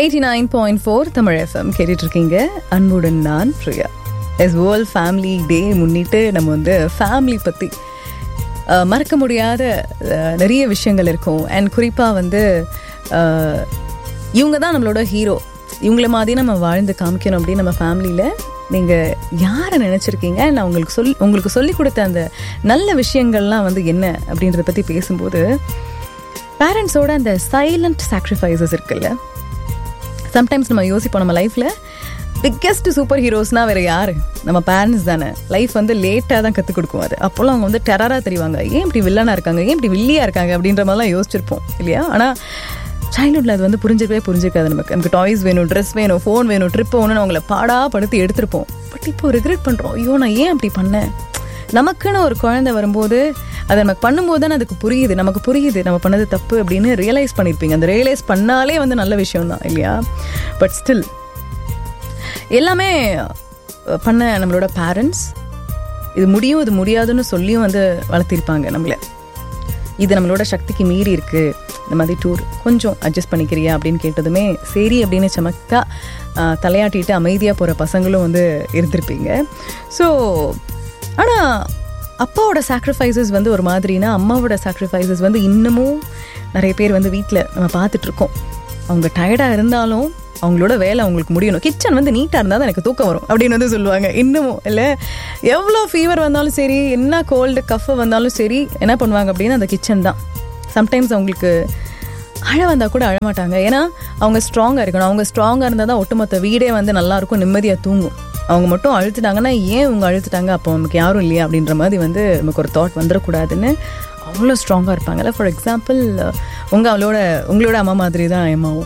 eighty nine point four Tamil FM கேட்டுட்டு இருக்கீங்க அன்புடன் நான் Priya yes world family day முன்னிட்டு நம்ம வந்து ஃபேமிலி பற்றி அஹ், மறக்க முடியாத அஹ், நிறைய விஷயங்கள் இருக்கும் அண்ட் குறிப்பாக வந்து அஹ், இவங்க தான் நம்மளோட ஹீரோ இவங்கள மாதிரி நம்ம வாழ்ந்து காமிக்கணும் அப்படின்னு நம்ம ஃபேமிலியில் நீங்கள் யாரை நினச்சிருக்கீங்க நான் உங்களுக்கு சொல்லி உங்களுக்கு சொல்லி கொடுத்த அந்த நல்ல விஷயங்கள்லாம் வந்து என்ன அப்படின்றத பற்றி பேசும்போது பேரண்ட்ஸோட அந்த சைலண்ட் சாக்ரிஃபைசஸ் இருக்குல்ல சம்டைம்ஸ் நம்ம யோசிப்போம் நம்ம லைஃப்பில் பிக்கெஸ்ட் சூப்பர் ஹீரோஸ்னால் வேறு யார் நம்ம பேரண்ட்ஸ் தானே லைஃப் வந்து லேட்டாக தான் கற்றுக் கொடுக்கும் அது அப்போல்லாம் அவங்க வந்து டெரராக தெரிவாங்க ஏன் இப்படி வில்லனாக இருக்காங்க ஏன் இப்படி வில்லியாக இருக்காங்க அப்படின்ற மாதிரிலாம் யோசிச்சிருப்போம் இல்லையா ஆனால் சைல்ட்ஹுட்டில் அது வந்து புரிஞ்சிக்கவே புரிஞ்சிக்காது நமக்கு நமக்கு டாய்ஸ் வேணும் ட்ரெஸ் வேணும் ஃபோன் வேணும் ட்ரிப் போகணும்னு அவங்கள பாடா படுத்தி எடுத்திருப்போம் பட் இப்போ ரிக்ரெட் பண்ணுறோம் ஐயோ நான் ஏன் அப்படி பண்ணேன் நமக்குன்னு ஒரு குழந்தை வரும்போது அதை நமக்கு பண்ணும்போது தானே அதுக்கு புரியுது நமக்கு புரியுது நம்ம பண்ணது தப்பு அப்படின்னு ரியலைஸ் பண்ணியிருப்பீங்க அந்த ரியலைஸ் பண்ணாலே வந்து நல்ல விஷயம் தான் இல்லையா பட் ஸ்டில் எல்லாமே அஹ், பண்ண நம்மளோட பேரண்ட்ஸ் இது முடியும் இது முடியாதுன்னு சொல்லியும் வந்து வளர்த்திருப்பாங்க நம்மள இது நம்மளோட சக்திக்கு மீறி இருக்கு இந்த மாதிரி டூர் கொஞ்சம் அட்ஜஸ்ட் பண்ணிக்கிறியா அப்படின்னு கேட்டதுமே சரி அப்படின்னு சமக்கா ஆஹ், தலையாட்டிட்டு அமைதியாக போகிற பசங்களும் வந்து இருந்திருப்பீங்க ஸோ ஆனால் அப்பாவோட சாக்ரிஃபைசஸ் வந்து ஒரு மாதிரினா அம்மாவோட சாக்ரிஃபைசஸ் வந்து இன்னமும் நிறைய பேர் வந்து வீட்டில் நம்ம பார்த்துட்ருக்கோம் அவங்க டயர்டாக இருந்தாலும் அவங்களோட வேலை அவங்களுக்கு முடியணும் கிச்சன் வந்து நீட்டாக இருந்தால் தான் எனக்கு தூக்கம் வரும் அப்படின்னு வந்து சொல்லுவாங்க இன்னமும் இல்லை எவ்வளோ ஃபீவர் வந்தாலும் சரி என்ன கோல்டு கஃப் வந்தாலும் சரி என்ன பண்ணுவாங்க அப்படின்னா அந்த கிச்சன் தான் சம்டைம்ஸ் அவங்களுக்கு அழ வந்தால் கூட அழமாட்டாங்க ஏன்னா அவங்க ஸ்ட்ராங்காக இருக்கணும் அவங்க ஸ்ட்ராங்காக இருந்தால் தான் ஒட்டுமொத்த வீடே வந்து நல்லா இருக்கும் நிம்மதியாக தூங்கும் அவங்க மட்டும் அழுத்துட்டாங்கன்னா ஏன் இவங்க அழுத்துட்டாங்க அப்போ நமக்கு யாரும் இல்லையா அப்படின்ற மாதிரி வந்து நமக்கு ஒரு தாட் வந்துடக்கூடாதுன்னு அவ்வளோ ஸ்ட்ராங்காக இருப்பாங்கல்ல ஃபார் எக்ஸாம்பிள் உங்கள் அவளோட உங்களோட அம்மா மாதிரி தான் எம்மாவும்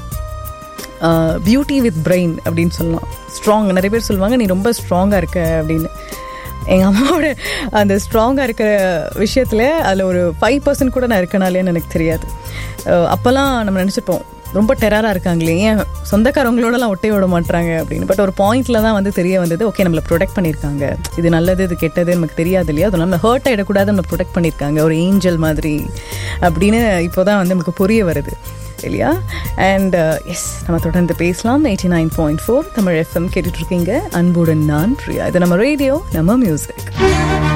பியூட்டி வித் பிரெயின் அப்படின்னு சொல்லலாம் ஸ்ட்ராங் நிறைய பேர் சொல்லுவாங்க நீ ரொம்ப ஸ்ட்ராங்காக இருக்க அப்படின்னு எங்கள் அம்மாவோட அந்த ஸ்ட்ராங்காக இருக்கிற விஷயத்தில் அதில் ஒரு ஃபைவ் பர்சன்ட் கூட நான் இருக்கனாலேன்னு எனக்கு தெரியாது அஹ் அப்போல்லாம் நம்ம நினச்சிப்போம் ரொம்ப டெரராக இருக்காங்களே ஏன் சொந்தக்காரவங்களோடலாம் ஒட்டே விட மாட்டாங்க அப்படின்னு பட் ஒரு பாயிண்ட்ல தான் வந்து தெரிய வந்தது ஓகே நம்மளை ப்ரொடெக்ட் பண்ணியிருக்காங்க இது நல்லது இது கெட்டது நமக்கு தெரியாது இல்லையா அது நம்ம ஹர்ட் ஆகிடக்கூடாது நம்ம ப்ரொடெக்ட் பண்ணியிருக்காங்க ஒரு ஏஞ்சல் மாதிரி அப்படின்னு இப்போ தான் வந்து நமக்கு புரிய வருது இல்லையா அண்ட் எஸ் நம்ம தொடர்ந்து பேசலாம் eighty nine point four Tamil FM கேட்டுட்ருக்கீங்க அன்புடன் நான் பிரியா இது நம்ம ரேடியோ நம்ம மியூசிக்